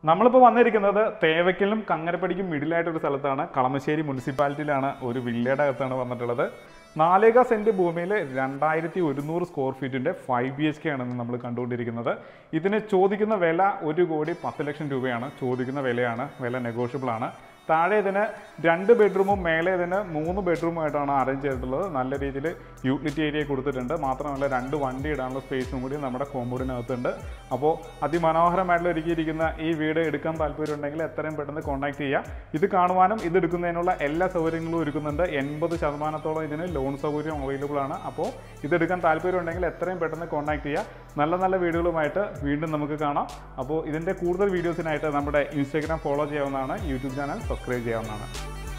നമ്മളിപ്പോൾ വന്നിരിക്കുന്നത് തേവയ്ക്കലും കങ്ങരപ്പടിക്കും മിഡിലായിട്ട് ഒരു സ്ഥലത്താണ് കളമശ്ശേരി മുനിസിപ്പാലിറ്റിയിലാണ് ഒരു വില്ലയുടെ അകത്താണ് വന്നിട്ടുള്ളത് നാലേക സെന്റ് ഭൂമിയിൽ രണ്ടായിരത്തി ഒരുന്നൂറ് സ്ക്വയർ ഫീറ്റിന്റെ ഫൈവ് ബി എച്ച് കെ ആണെന്ന് നമ്മൾ കണ്ടുകൊണ്ടിരിക്കുന്നത് ഇതിന് ചോദിക്കുന്ന വില ഒരു കോടി പത്ത് ലക്ഷം രൂപയാണ് ചോദിക്കുന്ന വിലയാണ് വില നെഗോഷ്യബിൾ ആണ് താഴെ ഇതിന് രണ്ട് ബെഡ്റൂമും മേലെ ഇതിന് മൂന്ന് ബെഡ്റൂമായിട്ടാണ് അറേഞ്ച് ചെയ്തിട്ടുള്ളത് നല്ല രീതിയിൽ യൂട്ടിലിറ്റി ഏരിയ കൊടുത്തിട്ടുണ്ട് മാത്രമല്ല രണ്ട് വണ്ടി ഇടാനുള്ള സ്പേസും കൂടി നമ്മുടെ കോമ്പൗണ്ടിനകത്തുണ്ട് അപ്പോൾ അതിമനോഹരമായിട്ടുള്ള ഒരുക്കിയിരിക്കുന്ന ഈ വീട് എടുക്കാൻ താല്പര്യമുണ്ടെങ്കിൽ എത്രയും പെട്ടെന്ന് കോൺടാക്ട് ചെയ്യുക ഇത് കാണുവാനും ഇത് എടുക്കുന്നതിനുള്ള എല്ലാ സൗകര്യങ്ങളും ഒരുക്കുന്നുണ്ട് എൺപത് ശതമാനത്തോളം ഇതിന് ലോൺ സൗകര്യം അവൈലബിൾ ആണ് അപ്പോൾ ഇതെടുക്കാൻ താല്പര്യമുണ്ടെങ്കിൽ എത്രയും പെട്ടെന്ന് കോൺടാക്ട് ചെയ്യുക നല്ല നല്ല വീഡിയോകളുമായിട്ട് വീണ്ടും നമുക്ക് കാണാം അപ്പോൾ ഇതിൻ്റെ കൂടുതൽ വീഡിയോസിനായിട്ട് നമ്മുടെ ഇൻസ്റ്റാഗ്രാം ഫോളോ ചെയ്യാവുന്നതാണ് യൂട്യൂബ് ചാനൽ സബ്സ്ക്രൈബ് ചെയ്യാവുന്നതാണ്